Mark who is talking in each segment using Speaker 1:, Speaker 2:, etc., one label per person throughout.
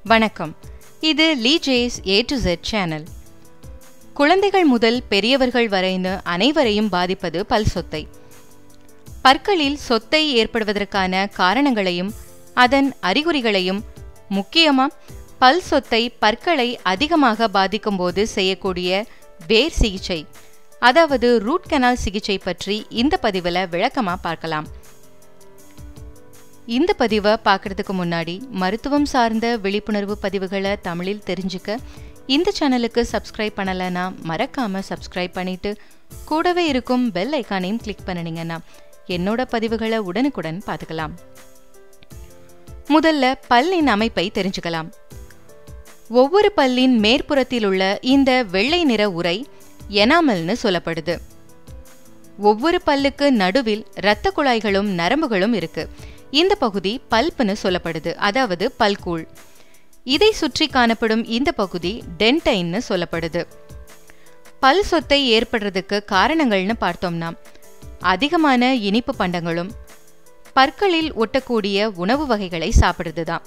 Speaker 1: வணக்கம் இது லீ ஜேஸ் ஏ டு ஜெட் சேனல் குழந்தைகள் முதல் பெரியவர்கள் வரைன்னு அனைவரையும் பாதிப்பது பல் சொத்தை பற்களில் சொத்தை ஏற்படுவதற்கான காரணங்களையும் அதன் அறிகுறிகளையும் முக்கியமா பல் சொத்தை பற்களை அதிகமாக பாதிக்கும் போது செய்யக்கூடிய வேர் சிகிச்சை அதாவது ரூட் கனால் சிகிச்சை பற்றி இந்த பதிவில் விளக்கமா பார்க்கலாம் இந்த பதிவை பார்க்கறதுக்கு முன்னாடி மருத்துவம் சார்ந்த விழிப்புணர்வு பதிவுகளை தமிழில் தெரிஞ்சுக்க இந்த சேனலுக்கு சப்ஸ்கிரைப் பண்ணலைன்னா மறக்காம சப்ஸ்கிரைப் பண்ணிட்டு கூடவே இருக்கும் பெல் ஐக்கானையும் கிளிக் பண்ணினீங்கன்னா என்னோட பதிவுகளை உடனுக்குடன் பார்த்துக்கலாம் முதல்ல பல்லின் அமைப்பை தெரிஞ்சுக்கலாம் ஒவ்வொரு பல்லின் மேற்புறத்தில் உள்ள இந்த வெள்ளை நிற உரை எனாமல்னு சொல்லப்படுது ஒவ்வொரு பல்லுக்கு நடுவில் இரத்த குழாய்களும் நரம்புகளும் இருக்கு இந்த பகுதி பல்ப்னு சொல்லப்படுது அதாவது பல்கூழ் இதை சுற்றி காணப்படும் இந்த பகுதி டென்டைன்னு சொல்லப்படுது பல் சொத்தை ஏற்படுறதுக்கு காரணங்கள்னு பார்த்தோம்னா அதிகமான இனிப்பு பண்டங்களும் பற்களில் ஒட்டக்கூடிய உணவு வகைகளை சாப்பிடுறது தான்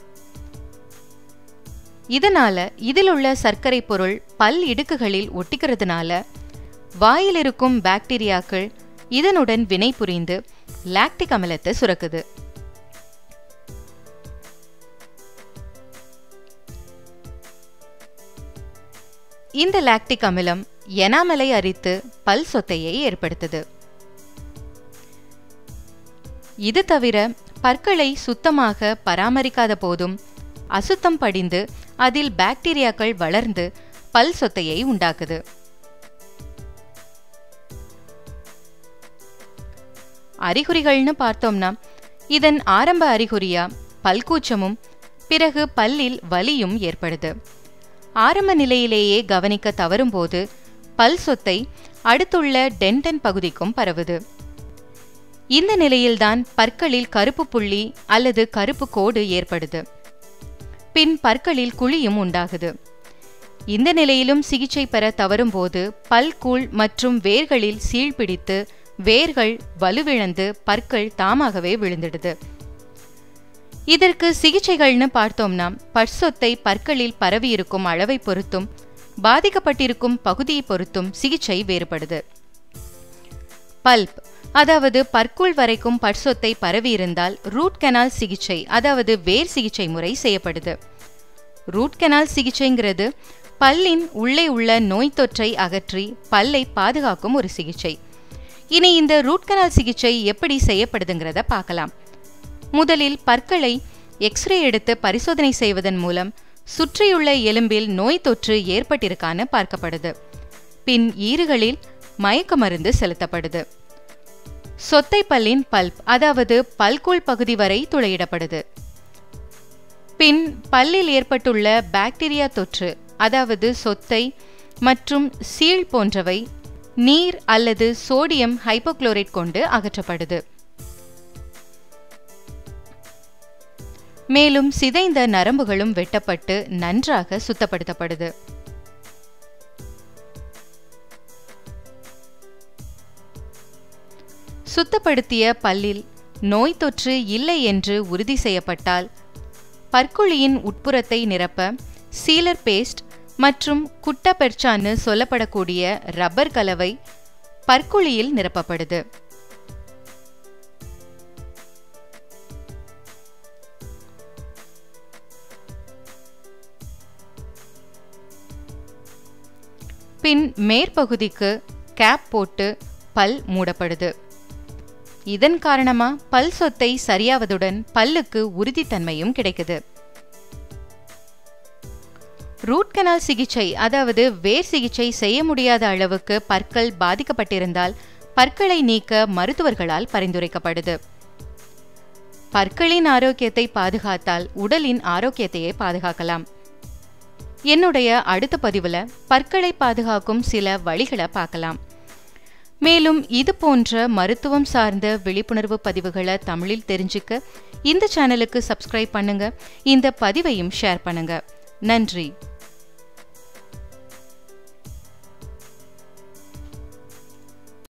Speaker 1: இதனால இதில் உள்ள சர்க்கரை பொருள் பல் இடுக்குகளில் ஒட்டிக்கிறதுனால வாயில் இருக்கும் பாக்டீரியாக்கள் இதனுடன் வினை புரிந்து லாக்டிக் அமிலத்தை சுரக்குது இந்த லாக்டிக் அமிலம் எனாமலை அரித்து பல் சொத்தையை ஏற்படுத்துது இது தவிர பற்களை சுத்தமாக பராமரிக்காத போதும் அசுத்தம் படிந்து அதில் பாக்டீரியாக்கள் வளர்ந்து பல் சொத்தையை உண்டாக்குது அறிகுறிகள்னு பார்த்தோம்னா இதன் ஆரம்ப அறிகுறியா பல்கூச்சமும் பிறகு பல்லில் வலியும் ஏற்படுது ஆரம்ப நிலையிலேயே கவனிக்க தவறும்போது பல் சொத்தை அடுத்துள்ள டென்டன் பகுதிக்கும் பரவுது இந்த நிலையில்தான் பற்களில் கருப்பு புள்ளி அல்லது கருப்பு கோடு ஏற்படுது பின் பற்களில் குழியும் உண்டாகுது இந்த நிலையிலும் சிகிச்சை பெற தவறும்போது பல்கூழ் மற்றும் வேர்களில் சீழ்பிடித்து வேர்கள் வலுவிழந்து பற்கள் தாமாகவே விழுந்துடுது இதற்கு சிகிச்சைகள்னு பார்த்தோம்னா பற்சொத்தை பற்களில் பரவியிருக்கும் அளவை பொறுத்தும் பாதிக்கப்பட்டிருக்கும் பகுதியை பொறுத்தும் சிகிச்சை வேறுபடுது பல்ப் அதாவது பற்குள் வரைக்கும் பற்சொத்தை பரவியிருந்தால் ரூட் கெனால் சிகிச்சை அதாவது வேர் சிகிச்சை முறை செய்யப்படுது ரூட் கெனால் சிகிச்சைங்கிறது பல்லின் உள்ளே உள்ள நோய் தொற்றை அகற்றி பல்லை பாதுகாக்கும் ஒரு சிகிச்சை இனி இந்த ரூட் கனால் சிகிச்சை எப்படி செய்யப்படுதுங்கிறத பார்க்கலாம் முதலில் பற்களை எக்ஸ்ரே எடுத்து பரிசோதனை செய்வதன் மூலம் சுற்றியுள்ள எலும்பில் நோய் தொற்று ஏற்பட்டிருக்கான்னு பார்க்கப்படுது பின் ஈறுகளில் மயக்க மருந்து செலுத்தப்படுது சொத்தை பல்லின் பல்ப் அதாவது பல்கூழ் பகுதி வரை துளையிடப்படுது பின் பல்லில் ஏற்பட்டுள்ள பாக்டீரியா தொற்று அதாவது சொத்தை மற்றும் சீழ் போன்றவை நீர் அல்லது சோடியம் ஹைப்போக்ளோரைட் கொண்டு அகற்றப்படுது மேலும் சிதைந்த நரம்புகளும் வெட்டப்பட்டு நன்றாக சுத்தப்படுத்தப்படுது சுத்தப்படுத்திய பல்லில் நோய் தொற்று இல்லை என்று உறுதி செய்யப்பட்டால் பற்குழியின் உட்புறத்தை நிரப்ப சீலர் பேஸ்ட் மற்றும் குட்ட பெர்ச்சான்னு சொல்லப்படக்கூடிய ரப்பர் கலவை பற்குழியில் நிரப்பப்படுது பின் மேற்பகுதிக்கு கேப் போட்டு பல் மூடப்படுது இதன் காரணமா பல் சொத்தை சரியாவதுடன் பல்லுக்கு உறுதித்தன்மையும் கிடைக்குது ரூட் கனால் சிகிச்சை அதாவது வேர் சிகிச்சை செய்ய முடியாத அளவுக்கு பற்கள் பாதிக்கப்பட்டிருந்தால் பற்களை நீக்க மருத்துவர்களால் பரிந்துரைக்கப்படுது பற்களின் ஆரோக்கியத்தை பாதுகாத்தால் உடலின் ஆரோக்கியத்தையே பாதுகாக்கலாம் என்னுடைய அடுத்த பதிவுல பற்களை பாதுகாக்கும் சில வழிகளை பார்க்கலாம் மேலும் இது போன்ற மருத்துவம் சார்ந்த விழிப்புணர்வு பதிவுகளை தமிழில் தெரிஞ்சுக்க இந்த சேனலுக்கு சப்ஸ்கிரைப் பண்ணுங்க இந்த பதிவையும் ஷேர் பண்ணுங்க நன்றி